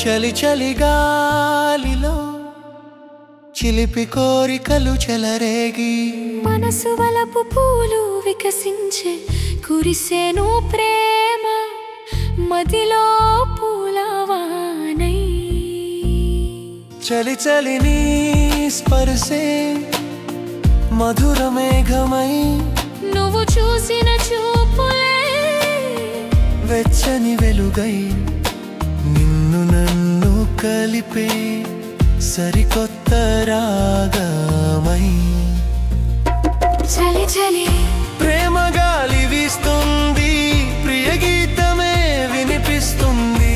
చలి చలి గాలిలో చిలిపి కోరికలు చెలరేగి మనసు వలపు పూలు వికసించే కురిసేను ప్రేమ మదిలో పూలవానై చలి చలి నీ స్పర్శే మధుర మేఘమై నువ్వు చూసిన చూపులే వెచ్చని వెలుగై నిన్ను నన్ను కలిపే సరికొత్త రాగమై చలి చలి ప్రేమ గాలి వీస్తుంది ప్రియ గీతమే వినిపిస్తుంది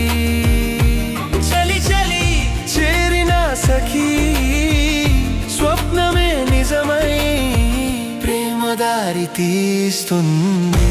చలి చలి చేరిన సఖీ స్వప్నమే నిజమై ప్రేమ దారి తీస్తుంది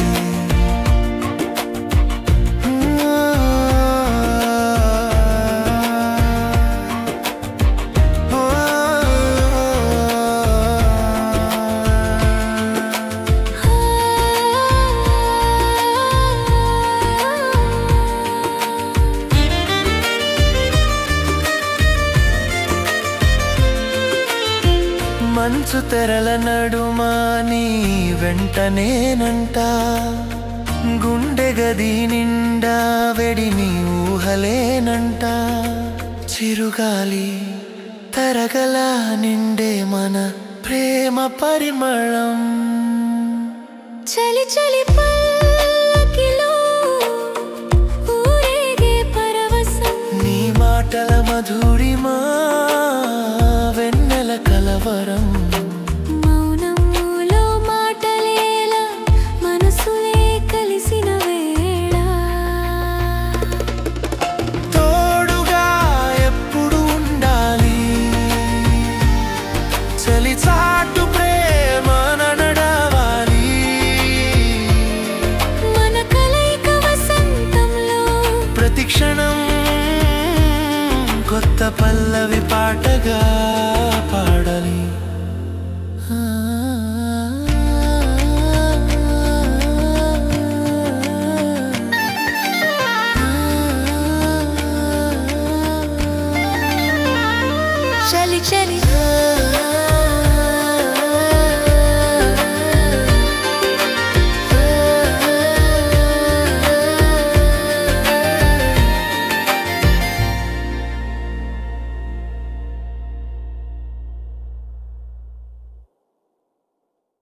మంచు తెరల నడుమా నీ వెంటనేనంట గుండె గది నిండా వెడిని ఊహలేనంట చిరుగాలి తరగల నిండే మన ప్రేమ పరిమళం